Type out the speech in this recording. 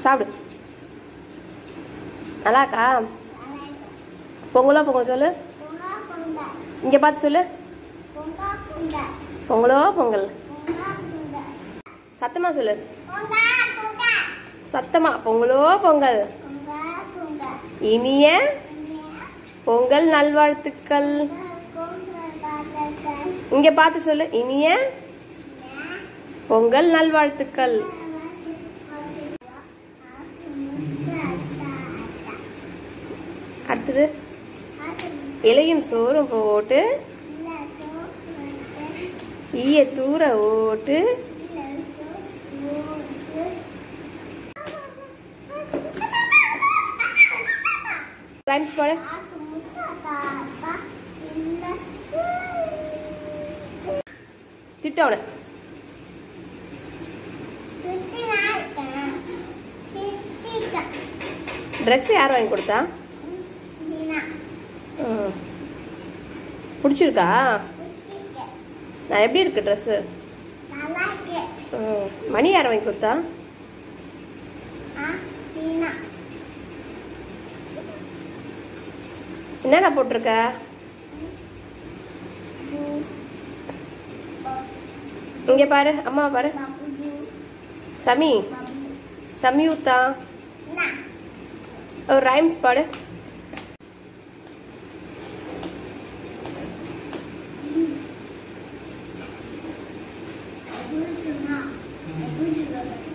சாப்பிடு நல்லா இருக்கா பொங்கலோ பொங்கல் சொல்லு இங்கே பார்த்து சொல்லு பொங்கலோ பொங்கல் சத்தமா சொல்லு சத்தமா பொங்கலோ பொங்கல் இனிய பொங்கல் நல்வாழ்த்துக்கள் இங்க பார்த்து சொல்லு இனிய பொங்கல் நல்வாழ்த்துக்கள் அடுத்தது இலையும் சோறும் போட்டு ஈய தூர ஓட்டு ரைம்ஸ் பாடு திட்டவன ட்ரெஸ் யார் வாங்கி கொடுத்தா ம். பிடிச்சிருக்கா நான் எப்படி இருக்கு ட்ரெஸ்ஸு மணி யார் வாங்கி கொடுத்தா என்னடா போட்டிருக்க இங்க பாரு அம்மா பாரு சமி சம்யுக்தா ஒரு ரைம்ஸ் பாடு Thank you.